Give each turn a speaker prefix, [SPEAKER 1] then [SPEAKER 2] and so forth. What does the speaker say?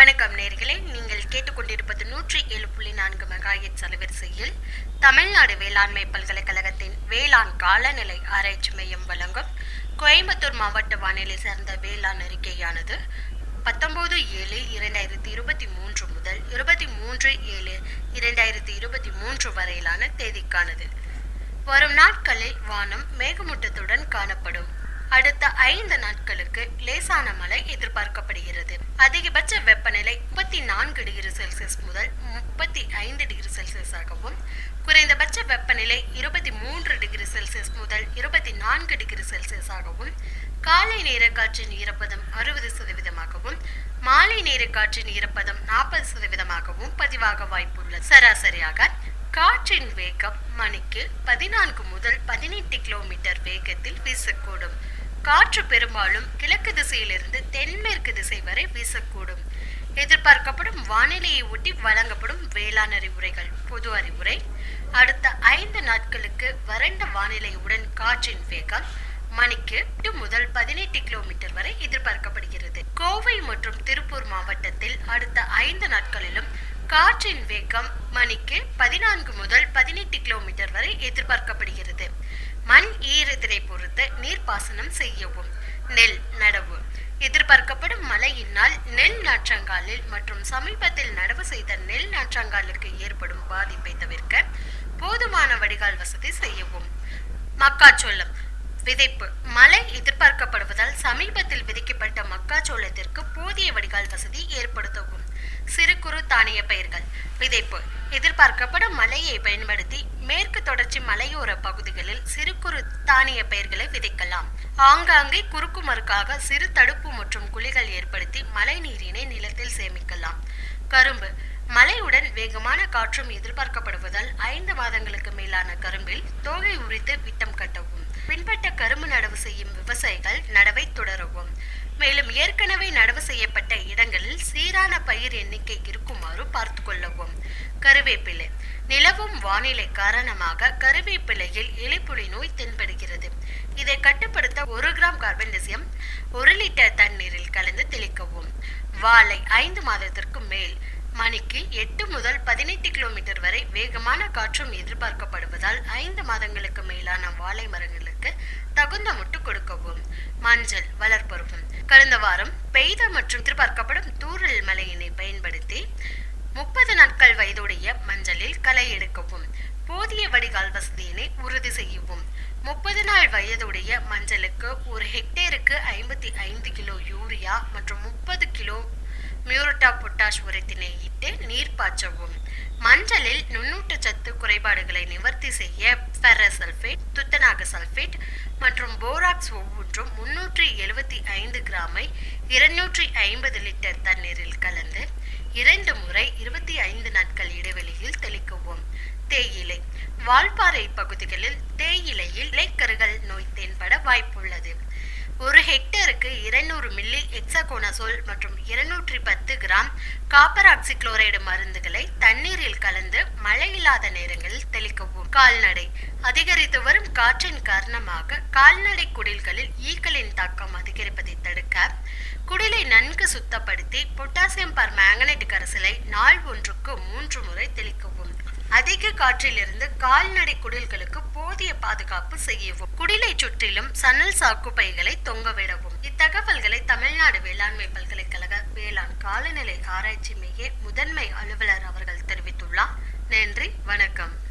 [SPEAKER 1] வணக்கம் நேர்களே நீங்கள் கேட்டுக்கொண்டிருப்பது நூற்றி ஏழு புள்ளி நான்கு மெகாஹெட்ஸ் அலைவரிசையில் தமிழ்நாடு வேளாண்மை பல்கலைக்கழகத்தின் வேளாண் காலநிலை ஆராய்ச்சி மையம் வழங்கும் கோயம்புத்தூர் மாவட்ட வானிலை சார்ந்த வேளாண் அறிக்கையானது பத்தொன்பது ஏழு இரண்டாயிரத்தி இருபத்தி மூன்று முதல் இருபத்தி மூன்று ஏழு இரண்டாயிரத்தி இருபத்தி மூன்று வரையிலான தேதிக்கானது வரும் நாட்களில் வானம் மேகமூட்டத்துடன் காணப்படும் அடுத்த ஐந்து நாட்களுக்கு லேசான மழை எதிர்பார்க்கப்படுகிறது அதிகபட்ச வெப்பநிலை முப்பத்தி நான்கு டிகிரி செல்சியஸ் முதல் முப்பத்தி ஐந்து டிகிரி செல்சியஸாகவும் குறைந்தபட்ச வெப்பநிலை இருபத்தி மூன்று டிகிரி செல்சியஸ் முதல் இருபத்தி நான்கு டிகிரி செல்சியஸாகவும் காலை நேர காற்றின் ஈரப்பதம் அறுபது சதவீதமாகவும் மாலை நேர காற்றின் ஈரப்பதம் நாற்பது சதவீதமாகவும் பதிவாக வாய்ப்புள்ளது சராசரியாக காற்றின் வேகம் மணிக்கு பதினான்கு முதல் பதினெட்டு கிலோமீட்டர் வேகத்தில் வீசக்கூடும் காற்று பெரும்பாலும் கிழக்கு திசையிலிருந்து தென்மேற்கு திசை வரை வீசக்கூடும் எதிர்பார்க்கப்படும் வானிலையை ஒட்டி வழங்கப்படும் வேளாண் அறிவுரைகள் பொது அறிவுரை அடுத்த ஐந்து நாட்களுக்கு வறண்ட வானிலையுடன் காற்றின் வேகம் மணிக்கு எட்டு முதல் பதினெட்டு கிலோமீட்டர் வரை எதிர்பார்க்கப்படுகிறது கோவை மற்றும் திருப்பூர் மாவட்டத்தில் அடுத்த ஐந்து நாட்களிலும் காற்றின் வேகம் மணிக்கு பதினான்கு முதல் பதினெட்டு கிலோமீட்டர் வரை எதிர்பார்க்கப்படுகிறது மண் ஈரத்தினை பொறுத்து நீர்ப்பாசனம் செய்யவும் நெல் நடவு எதிர்பார்க்கப்படும் மழையினால் நெல் நாற்றங்காலில் மற்றும் சமீபத்தில் நடவு செய்த நெல் நாற்றங்காலுக்கு ஏற்படும் பாதிப்பை தவிர்க்க போதுமான வடிகால் வசதி செய்யவும் மக்காச்சோளம் விதைப்பு மழை எதிர்பார்க்கப்படுவதால் சமீபத்தில் விதைக்கப்பட்ட மக்காச்சோளத்திற்கு போதிய வடிகால் வசதி ஏற்படுத்தவும் சிறு குறு தானிய பயிர்கள் விதைப்பு எதிர்பார்க்கப்படும் மழையை பயன்படுத்தி மேற்கு தொடர்ச்சி மலையோர பகுதிகளில் சிறு குறு தானிய பயிர்களை விதைக்கலாம் ஆங்காங்கே குறுக்கு மறுக்காக சிறு தடுப்பு மற்றும் குழிகள் ஏற்படுத்தி மழை நீரினை நிலத்தில் சேமிக்கலாம் கரும்பு மழையுடன் வேகமான காற்றும் எதிர்பார்க்கப்படுவதால் ஐந்து மாதங்களுக்கு மேலான கரும்பில் தோகை உரித்து விட்டம் கட்டவும் பின்பற்ற கரும்பு நடவு செய்யும் விவசாயிகள் நடவை தொடரவும் மேலும் ஏற்கனவே நடவு செய்யப்பட்ட இடங்களில் சீரான பயிர் எண்ணிக்கை இருக்குமாறு பார்த்து கொள்ளவும் கருவேப்பிலை நிலவும் வானிலை காரணமாக கருவேப்பிலையில் இலைப்புலி நோய் தென்படுகிறது இதை கட்டுப்படுத்த ஒரு கிராம் கார்பன்டசியம் ஒரு லிட்டர் தண்ணீரில் கலந்து தெளிக்கவும் வாழை ஐந்து மாதத்திற்கு மேல் மணிக்கு எட்டு முதல் பதினெட்டு கிலோமீட்டர் வரை வேகமான காற்றும் எதிர்பார்க்கப்படுவதால் ஐந்து மாதங்களுக்கு மேலான வாழை மரங்களுக்கு தகுந்த முட்டு கொடுக்கவும் மஞ்சள் வளர்ப்பருவம் கடந்த வாரம் பெய்த மற்றும் எதிர்பார்க்கப்படும் தூறல் மழையினை பயன்படுத்தி முப்பது நாட்கள் வயதுடைய மஞ்சளில் களை எடுக்கவும் போதிய வடிகால் வசதியினை உறுதி செய்யவும் முப்பது நாள் வயதுடைய மஞ்சளுக்கு ஒரு ஹெக்டேருக்கு ஐம்பத்தி ஐந்து கிலோ யூரியா மற்றும் முப்பது கிலோ மியூரட்டா பொட்டாஷ் உரத்தினை இட்டு நீர் பாய்ச்சவும் மஞ்சளில் நுண்ணூட்டச்சத்து குறைபாடுகளை நிவர்த்தி செய்ய ஃபெரசல்ஃபேட் துத்தநாக சல்ஃபேட் மற்றும் போராக்ஸ் ஒவ்வொன்றும் முன்னூற்றி எழுபத்தி ஐந்து கிராமை இருநூற்றி ஐம்பது லிட்டர் தண்ணீரில் கலந்து இரண்டு முறை இருபத்தி ஐந்து நாட்கள் இடைவெளியில் தெளிக்கவும் தேயிலை வால்பாறை பகுதிகளில் தேயிலையில் இலைக்கருகள் நோய் தென்பட வாய்ப்புள்ளது ஒரு ஹெக்டேருக்கு இருநூறு மில்லி எக்ஸாகோனசோல் மற்றும் இருநூற்றி பத்து கிராம் காப்பர் ஆக்சிக்ளோரைடு மருந்துகளை தண்ணீரில் கலந்து மழை இல்லாத நேரங்களில் தெளிக்கவும் கால்நடை அதிகரித்து வரும் காற்றின் காரணமாக கால்நடை குடில்களில் ஈக்களின் தாக்கம் அதிகரிப்பதை தடுக்க குடிலை நன்கு சுத்தப்படுத்தி பொட்டாசியம் பர் மேங்கனேட் கரைசலை நாள் ஒன்றுக்கு மூன்று முறை தெளிக்கவும் அதிக காற்றிலிருந்து கால்நடை குடில்களுக்கு போதிய பாதுகாப்பு செய்யவும் குடிலை சுற்றிலும் சணல் சாக்கு பைகளை தொங்கவிடவும் இத்தகவல்களை தமிழ்நாடு வேளாண்மை பல்கலைக்கழக வேளாண் காலநிலை ஆராய்ச்சி மைய முதன்மை அலுவலர் அவர்கள் தெரிவித்துள்ளார் நன்றி வணக்கம்